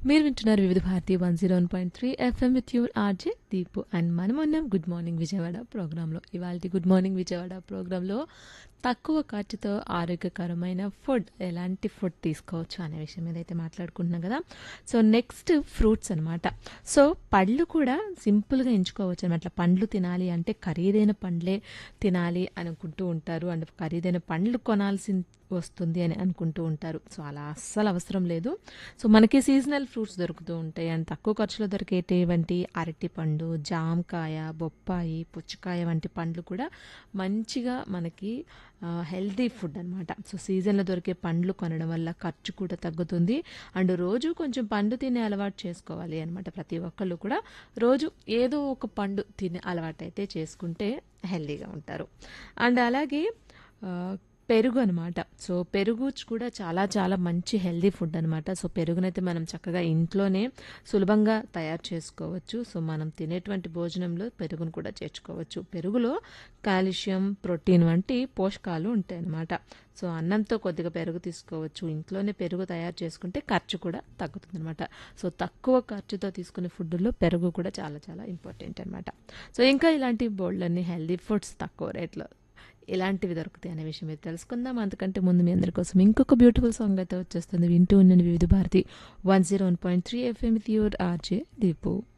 మీరు వింటున్నారు Vividh Bharati one zero one point three FM with your RJ Deepu and మనం ఉన్నాం గుడ్ మార్నింగ్ విజయవాడ ప్రోగ్రాంలో ఇవాళ గుడ్ మార్నింగ్ విజయవాడ ప్రోగ్రాంలో తక్కువ ఖర్చుతో ఆరోగ్యకరమైన ఫుడ్ ఎలాంటి ఫుడ్ తీసుకోవచ్చు అనే విషయం మీద అయితే మాట్లాడుకుంటున్నాం కదా సో నెక్స్ట్ ఫ్రూట్స్ అనమాట సో పళ్ళు కూడా సింపుల్గా ఎంచుకోవచ్చు అనమాట పండ్లు తినాలి అంటే ఖరీదైన పండ్లే తినాలి అనుకుంటూ ఉంటారు అండ్ ఖరీదైన పండ్లు కొనాల్సి వస్తుంది అని అనుకుంటూ ఉంటారు సో అలా అస్సలు అవసరం లేదు సో మనకి సీజనల్ ఫ్రూట్స్ దొరుకుతూ ఉంటాయి అండ్ తక్కువ ఖర్చులో దొరికేటువంటి అరటి పండు జామకాయ బొప్పాయి పుచ్చకాయ వంటి పండ్లు కూడా మంచిగా మనకి హెల్తీ ఫుడ్ అనమాట సో సీజన్లో దొరికే పండ్లు కొనడం వల్ల ఖర్చు కూడా తగ్గుతుంది అండ్ రోజు కొంచెం పండు తినే అలవాటు చేసుకోవాలి అనమాట ప్రతి ఒక్కళ్ళు కూడా రోజు ఏదో ఒక పండు తినే అలవాటు అయితే చేసుకుంటే హెల్తీగా ఉంటారు అండ్ అలాగే ఆ, పెరుగు అనమాట సో పెరుగు కూడా చాలా చాలా మంచి హెల్దీ ఫుడ్ అనమాట సో పెరుగునైతే మనం చక్కగా ఇంట్లోనే సులభంగా తయారు చేసుకోవచ్చు సో మనం తినేటువంటి భోజనంలో పెరుగును కూడా చేర్చుకోవచ్చు పెరుగులో కాల్షియం ప్రోటీన్ వంటి పోషకాలు ఉంటాయి అన్నమాట సో అన్నంతో కొద్దిగా పెరుగు తీసుకోవచ్చు ఇంట్లోనే పెరుగు తయారు చేసుకుంటే ఖర్చు కూడా తగ్గుతుంది అనమాట సో తక్కువ ఖర్చుతో తీసుకునే ఫుడ్లో పెరుగు కూడా చాలా చాలా ఇంపార్టెంట్ అనమాట సో ఇంకా ఇలాంటి బోల్డ్లన్నీ హెల్దీ ఫుడ్స్ తక్కువ రేట్లో ఎలాంటివి దొరుకుతాయి అనే విషయం మీద తెలుసుకుందాం అంతకంటే ముందు మీ అందరి కోసం ఇంకొక బ్యూటిఫుల్ సాంగ్ అయితే వచ్చేస్తుంది వింటూ ఉండండి Vividh Bharati one zero one point three FM with your RJ Deepu